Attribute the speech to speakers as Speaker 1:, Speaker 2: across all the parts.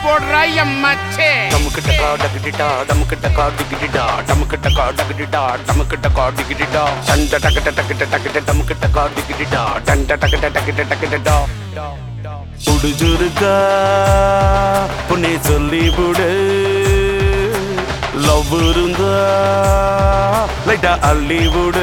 Speaker 1: போடுறா என் மச்சே
Speaker 2: டமுக்கிட்டக்கா டகிடிடா டமுக்கிட்டக்கா டிகிடிடா டமுக்கிட்டக்கா டகிடிடா டமுக்கிட்டக்கா டிகிடிடா டண்ட டகட டகட டகட டமுக்கிட்டக்கா டிகிடிடா டண்ட டகட டகட டகடடா புடிச்சிருக்கா பொண்ணே சொல்லி புடு லவ் இருந்தா லைட்டா அள்ளி விடு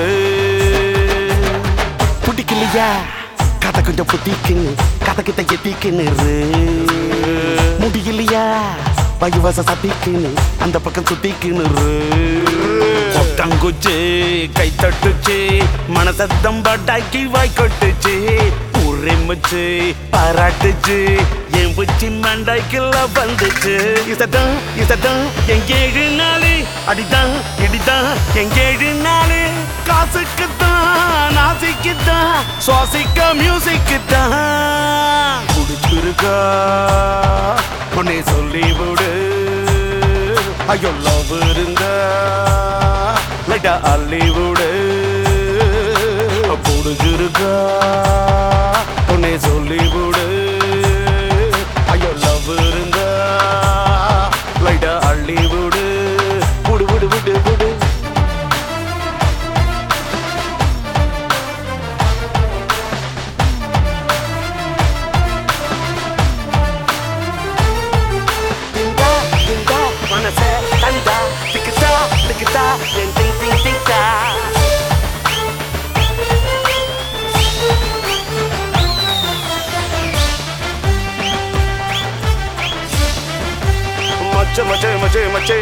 Speaker 2: பிடிக்கலையா கதை கொஞ்சம் புத்திக்குன்னு கதை கிட்ட எத்திக்குன்னு இரு. முடியலையா பையவச சத்திக்குன்னு அந்த பக்கம் சுத்திக்குன்னு இரு. கொட்டங்குச்சு கை தட்டுச்சு மனசத்தம் பட்டாக்கி வாய் கொட்டுச்சு உரிமுச்சு பாராட்டுச்சு என் புச்சி மண்டைக்குள்ள வந்துச்சு இசதான் இசதான் என் ஏழு நாளு அடிதான் இடிதான் என் ஏழு நாளு காசுக்கு தான் நாசிக்கு தான் சுவாசிக்க மியூசிக்கு தான் குடிச்சிருக்கா உன்னை சொல்லி விடு ஐயோ லவ் இருந்தா லைட்டா அள்ளி விடு புடிச்சிருக்கா உன்னை சொல்லி விடு ஐயோ லவ் இருந்தா லைட்டா அள்ளி விடு விடு விடு விடு விடு திங்கா திங்கா மனசே தந்தா திக்கிட்டா திக்கிட்டா என் திங் திங் திங்கா மச்சே மச்சே மச்சே மச்சே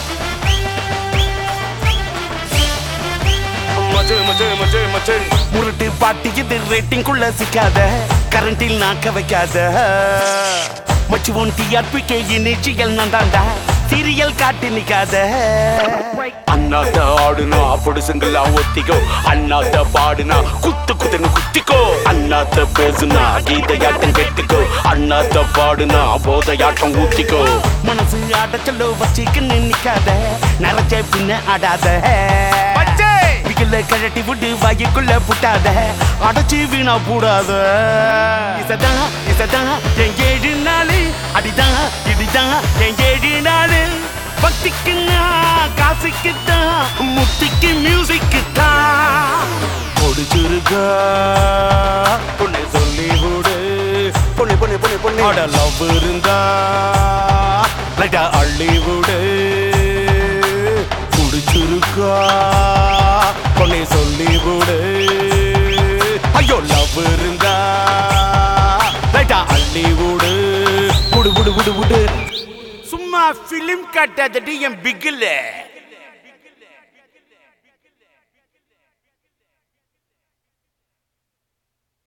Speaker 2: மச்சே மச்சே மச்சே மச்சே முரட்டு பாட்டி இது ரேட்டிங் குள்ள சிக்காத கரண்டில் நாக்க வைக்காத மச்சு ஒன் டிஆர்பிகே இனிச்சியல் நான் தாண்டா சீரியல் காட்டி நிக்காத அண்ணாத்த ஆடுனா பொடுசுங்களா ஒத்திக்கோ அண்ணாத்த பாடுனா குத்து குத்துன்னு குத்திக்கோ அண்ணாத்த பேசுனா கீதையாட்டம் கெட்டுக்கோ அண்ணாத்த பாடுனா போதையாட்டம் ஊத்திக்கோ மனசு ஆடச்சலோ வச்சிக்கின்னு நிக்காத நரச்ச பின்ன ஆடாத
Speaker 1: மச்சே
Speaker 2: பிகில கழட்டி விட்டு வாய்க்குள்ள புட்டாத அடைச்சி வீணா போடாத இசதான் இசதான் என் ஏழு நாளு அடிதான் இடிதான் என் ஏழு நாளு பக்திக்கு நான் காசுக்கு தான் முத்திக்கு மியூசிக்கு தான் பொடிச்சிருக்கா பொண்ணு சொல்லி விடு பொண்ணு பொண்ணு பொண்ணு பொண்ணு அட லவ் இருந்தா லைட்டா அள்ளி விடு குடிச்சிருக்கா பொண்ணை சொல்லி விடு ஐயோ லவ் இருந்தா லைட்டா அள்ளி விடு விடு விடு விடு விடு
Speaker 1: சும்மா பிலிம் காட்டாதடி என் பிகில்